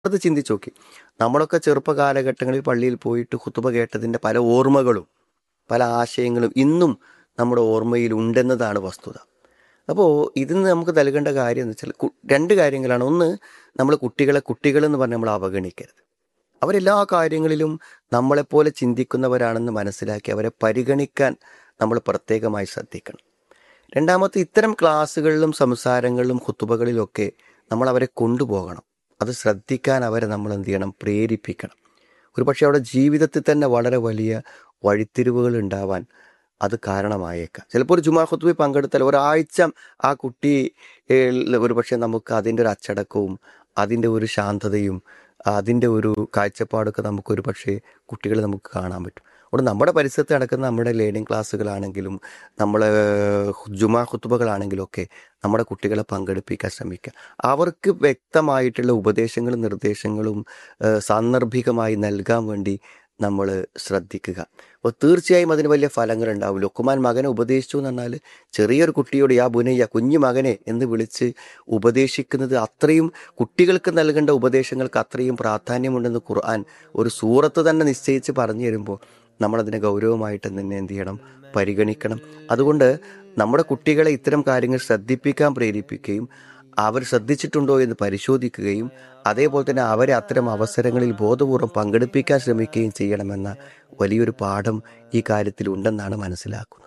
അത് ചിന്തിച്ചു നോക്കി നമ്മളൊക്കെ ചെറുപ്പ കാലഘട്ടങ്ങളിൽ പള്ളിയിൽ പോയിട്ട് കുത്തുബ കേട്ടതിൻ്റെ പല ഓർമ്മകളും പല ആശയങ്ങളും ഇന്നും നമ്മുടെ ഓർമ്മയിൽ ഉണ്ടെന്നതാണ് വസ്തുത അപ്പോൾ ഇതിന്ന് നമുക്ക് നൽകേണ്ട കാര്യം എന്ന് വെച്ചാൽ കു- രണ്ട് കാര്യങ്ങളാണ് ഒന്ന് നമ്മൾ കുട്ടികളെ കുട്ടികളെന്ന് പറഞ്ഞ് നമ്മൾ അവഗണിക്കരുത് അവരെല്ലാ കാര്യങ്ങളിലും നമ്മളെപ്പോലെ ചിന്തിക്കുന്നവരാണെന്ന് മനസ്സിലാക്കി അവരെ പരിഗണിക്കാൻ നമ്മൾ പ്രത്യേകമായി ശ്രദ്ധിക്കണം രണ്ടാമത്തെ ഇത്തരം ക്ലാസ്സുകളിലും സംസാരങ്ങളിലും കുത്തുബകളിലൊക്കെ നമ്മൾ അവരെ കൊണ്ടുപോകണം അത് ശ്രദ്ധിക്കാൻ അവരെ നമ്മൾ എന്ത് ചെയ്യണം പ്രേരിപ്പിക്കണം ഒരുപക്ഷെ അവിടെ ജീവിതത്തിൽ തന്നെ വളരെ വലിയ വഴിത്തിരിവുകൾ ഉണ്ടാവാൻ അത് കാരണമായേക്കാം ചിലപ്പോൾ ഒരു ജുമാ ഖുത്തുബിൽ പങ്കെടുത്താൽ ഒരാഴ്ച ആ കുട്ടി ഒരു പക്ഷേ നമുക്ക് അതിൻ്റെ ഒരു അച്ചടക്കവും അതിൻ്റെ ഒരു ശാന്തതയും അതിൻ്റെ ഒരു കാഴ്ചപ്പാടൊക്കെ നമുക്കൊരു പക്ഷേ കുട്ടികൾ നമുക്ക് കാണാൻ പറ്റും അതുകൊണ്ട് നമ്മുടെ പരിസരത്ത് നടക്കുന്ന നമ്മുടെ ലേണിംഗ് ക്ലാസ്സുകളാണെങ്കിലും നമ്മളെ ജുമാ ഖുത്തുബകളാണെങ്കിലും ഒക്കെ നമ്മുടെ കുട്ടികളെ പങ്കെടുപ്പിക്കാൻ ശ്രമിക്കുക അവർക്ക് വ്യക്തമായിട്ടുള്ള ഉപദേശങ്ങളും നിർദ്ദേശങ്ങളും ഏഹ്, സാന്ദർഭികമായി നൽകാൻ വേണ്ടി നമ്മൾ ശ്രദ്ധിക്കുക അപ്പോൾ തീർച്ചയായും അതിന് വലിയ ഫലങ്ങൾ ഉണ്ടാവും ലുക്കുമാൻ മകനെ ഉപദേശിച്ചു എന്ന് പറഞ്ഞാൽ ചെറിയൊരു കുട്ടിയോട് യാ ബുനയ്യ കുഞ്ഞു മകനെ എന്ന് വിളിച്ച് ഉപദേശിക്കുന്നത് അത്രയും കുട്ടികൾക്ക് നൽകേണ്ട ഉപദേശങ്ങൾക്ക് അത്രയും പ്രാധാന്യമുണ്ടെന്ന് ഖുർആൻ ഒരു സൂറത്ത് തന്നെ നിശ്ചയിച്ച് പറഞ്ഞു തരുമ്പോൾ നമ്മളതിനെ ഗൗരവമായിട്ട് തന്നെ എന്ത് ചെയ്യണം പരിഗണിക്കണം അതുകൊണ്ട് നമ്മുടെ കുട്ടികളെ ഇത്തരം കാര്യങ്ങൾ ശ്രദ്ധിപ്പിക്കാൻ പ്രേരിപ്പിക്കുകയും അവർ ശ്രദ്ധിച്ചിട്ടുണ്ടോ എന്ന് പരിശോധിക്കുകയും അതേപോലെ തന്നെ അവരെ അത്തരം അവസരങ്ങളിൽ ബോധപൂർവം പങ്കെടുപ്പിക്കാൻ ശ്രമിക്കുകയും ചെയ്യണമെന്ന വലിയൊരു പാഠം ഈ കാര്യത്തിൽ ഉണ്ടെന്നാണ് മനസ്സിലാക്കുന്നത്